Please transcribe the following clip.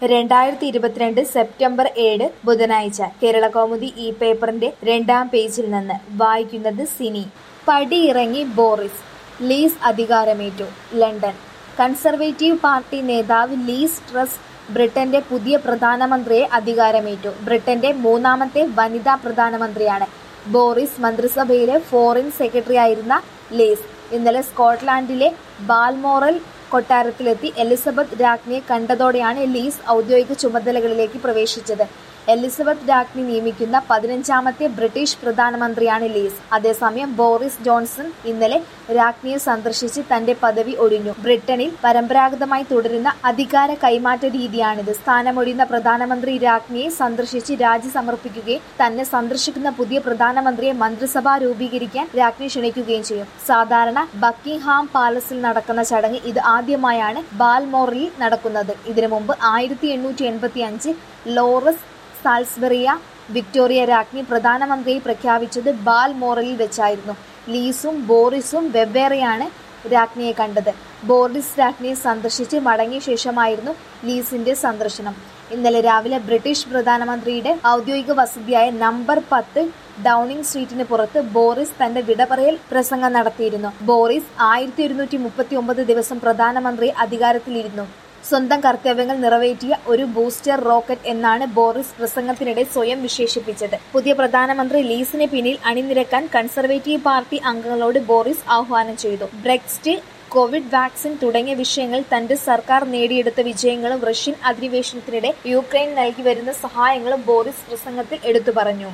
രണ്ടായിരത്തി ഇരുപത്തിരണ്ട് സെപ്റ്റംബർ ഏഴ് ബുധനാഴ്ച കേരളകൗമുദി ഈ പേപ്പറിന്റെ രണ്ടാം പേജിൽ നിന്ന് വായിക്കുന്നത് സിനി പടിയിറങ്ങി ബോറിസ് ലീസ് അധികാരമേറ്റു ലണ്ടൻ കൺസർവേറ്റീവ് പാർട്ടി നേതാവ് ലീസ് ട്രസ് ബ്രിട്ടന്റെ പുതിയ പ്രധാനമന്ത്രിയെ അധികാരമേറ്റു ബ്രിട്ടന്റെ മൂന്നാമത്തെ വനിതാ പ്രധാനമന്ത്രിയാണ് ബോറിസ് മന്ത്രിസഭയിലെ ഫോറിൻ സെക്രട്ടറിയായിരുന്ന ലീസ് ഇന്നലെ സ്കോട്ട്ലാൻഡിലെ ബാൽമോറൽ കൊട്ടാരത്തിലെത്തി എലിസബത്ത് രാജ്ഞിയെ കണ്ടതോടെയാണ് ലീസ് ഔദ്യോഗിക ചുമതലകളിലേക്ക് പ്രവേശിച്ചത് എലിസബത്ത് രാജ്ഞി നിയമിക്കുന്ന പതിനഞ്ചാമത്തെ ബ്രിട്ടീഷ് പ്രധാനമന്ത്രിയാണ് ലീസ് അതേസമയം ബോറിസ് ജോൺസൺ ഇന്നലെ രാജ്ഞിയെ സന്ദർശിച്ച് തന്റെ പദവി ഒഴിഞ്ഞു ബ്രിട്ടനിൽ പരമ്പരാഗതമായി തുടരുന്ന അധികാര കൈമാറ്റ രീതിയാണിത് സ്ഥാനമൊഴിയുന്ന പ്രധാനമന്ത്രി രാജ്ഞിയെ സന്ദർശിച്ച് രാജി സമർപ്പിക്കുകയും തന്നെ സന്ദർശിക്കുന്ന പുതിയ പ്രധാനമന്ത്രിയെ മന്ത്രിസഭ രൂപീകരിക്കാൻ രാജ്ഞി ക്ഷണിക്കുകയും ചെയ്യും സാധാരണ ബക്കിംഗ്ഹാം പാലസിൽ നടക്കുന്ന ചടങ്ങ് ഇത് ആദ്യമായാണ് ബാൽമോറിൽ നടക്കുന്നത് ഇതിനു മുമ്പ് ആയിരത്തി എണ്ണൂറ്റി എൺപത്തി അഞ്ച് ലോറസ് സാൽസ്ബറിയ വിക്ടോറിയ രാജ്ഞി പ്രധാനമന്ത്രിയെ പ്രഖ്യാപിച്ചത് ബാൽമോറലിൽ വെച്ചായിരുന്നു ലീസും ബോറിസും വെവ്വേറെയാണ് രാജ്ഞിയെ കണ്ടത് ബോറിസ് രാജ്ഞിയെ സന്ദർശിച്ച് മടങ്ങിയ ശേഷമായിരുന്നു ലീസിന്റെ സന്ദർശനം ഇന്നലെ രാവിലെ ബ്രിട്ടീഷ് പ്രധാനമന്ത്രിയുടെ ഔദ്യോഗിക വസതിയായ നമ്പർ പത്ത് ഡൗണിംഗ് സ്ട്രീറ്റിന് പുറത്ത് ബോറിസ് തന്റെ വിടപറയൽ പ്രസംഗം നടത്തിയിരുന്നു ബോറിസ് ആയിരത്തി ഒരുന്നൂറ്റി മുപ്പത്തി ഒമ്പത് ദിവസം പ്രധാനമന്ത്രി അധികാരത്തിലിരുന്നു സ്വന്തം കർത്തവ്യങ്ങൾ നിറവേറ്റിയ ഒരു ബൂസ്റ്റർ റോക്കറ്റ് എന്നാണ് ബോറിസ് പ്രസംഗത്തിനിടെ സ്വയം വിശേഷിപ്പിച്ചത് പുതിയ പ്രധാനമന്ത്രി ലീസിന് പിന്നിൽ അണിനിരക്കാൻ കൺസർവേറ്റീവ് പാർട്ടി അംഗങ്ങളോട് ബോറിസ് ആഹ്വാനം ചെയ്തു ബ്രെക്സിറ്റ് കോവിഡ് വാക്സിൻ തുടങ്ങിയ വിഷയങ്ങൾ തന്റെ സർക്കാർ നേടിയെടുത്ത വിജയങ്ങളും റഷ്യൻ അധിനിവേശനത്തിനിടെ യുക്രൈൻ നൽകി വരുന്ന സഹായങ്ങളും ബോറിസ് പ്രസംഗത്തിൽ എടുത്തു പറഞ്ഞു